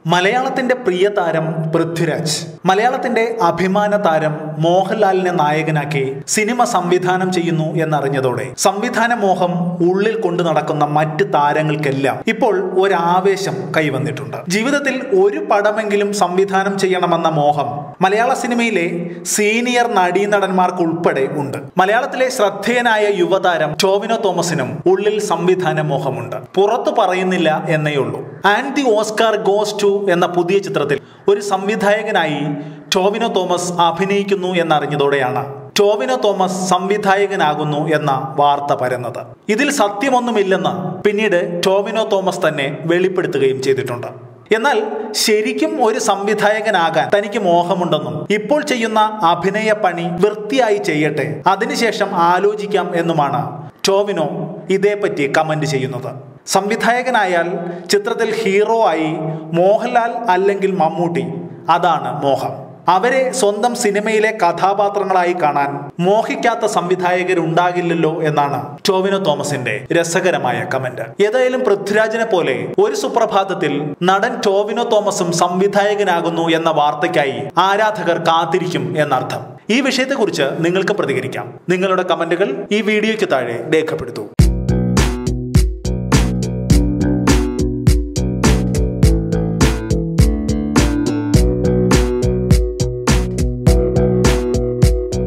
മലയാളത്തിന്റെ പ്രിയ താരം പൃഥ്വിരാജ് മലയാളത്തിന്റെ അഭിമാന താരം മോഹൻലാലിനെ നായകനാക്കി സിനിമ സംവിധാനം ചെയ്യുന്നു എന്നറിഞ്ഞതോടെ സംവിധാന മോഹം ഉള്ളിൽ കൊണ്ടു നടക്കുന്ന മറ്റ് താരങ്ങൾക്കെല്ലാം ഇപ്പോൾ ഒരാവേശം കൈവന്നിട്ടുണ്ട് ജീവിതത്തിൽ ഒരു പടമെങ്കിലും സംവിധാനം ചെയ്യണമെന്ന മോഹം മലയാള സിനിമയിലെ സീനിയർ നടീനടന്മാർക്ക് ഉൾപ്പെടെ ഉണ്ട് മലയാളത്തിലെ ശ്രദ്ധേയനായ യുവതാരം ടോവിനോ തോമസിനും ഉള്ളിൽ സംവിധാന മോഹമുണ്ട് പുറത്തു പറയുന്നില്ല എന്നേ ഉള്ളൂ and the Oscar goes to എന്ന പുതിയ ചിത്രത്തിൽ ഒരു സംവിധായകനായി ടോവിനോ തോമസ് അഭിനയിക്കുന്നു എന്നറിഞ്ഞതോടെയാണ് ടോവിനോ തോമസ് സംവിധായകനാകുന്നു എന്ന വാർത്ത പരന്നത് ഇതിൽ സത്യമൊന്നുമില്ലെന്ന് പിന്നീട് ടോവിനോ തോമസ് തന്നെ വെളിപ്പെടുത്തുകയും ചെയ്തിട്ടുണ്ട് എന്നാൽ ശരിക്കും ഒരു സംവിധായകനാകാൻ തനിക്ക് മോഹമുണ്ടെന്നും ഇപ്പോൾ ചെയ്യുന്ന അഭിനയ പണി വൃത്തിയായി ചെയ്യട്ടെ അതിനുശേഷം ആലോചിക്കാം എന്നുമാണ് ടോവിനോ ഇതേപ്പറ്റി കമന്റ് ചെയ്യുന്നത് സംവിധായകനായാൽ ചിത്രത്തിൽ ഹീറോ ആയി മോഹൻലാൽ അല്ലെങ്കിൽ മമ്മൂട്ടി അതാണ് മോഹം അവരെ സ്വന്തം സിനിമയിലെ കഥാപാത്രങ്ങളായി കാണാൻ മോഹിക്കാത്ത സംവിധായകരുണ്ടാകില്ലല്ലോ എന്നാണ് ടോവിനോ തോമസിന്റെ രസകരമായ കമന്റ് ഏതായാലും പൃഥ്വിരാജിനെ പോലെ ഒരു സുപ്രഭാതത്തിൽ നടൻ ടോവിനോ തോമസും സംവിധായകനാകുന്നു എന്ന വാർത്തയ്ക്കായി ആരാധകർ കാത്തിരിക്കും എന്നർത്ഥം ഈ വിഷയത്തെക്കുറിച്ച് നിങ്ങൾക്ക് പ്രതികരിക്കാം നിങ്ങളുടെ കമന്റുകൾ ഈ വീഡിയോയ്ക്ക് താഴെ രേഖപ്പെടുത്തൂ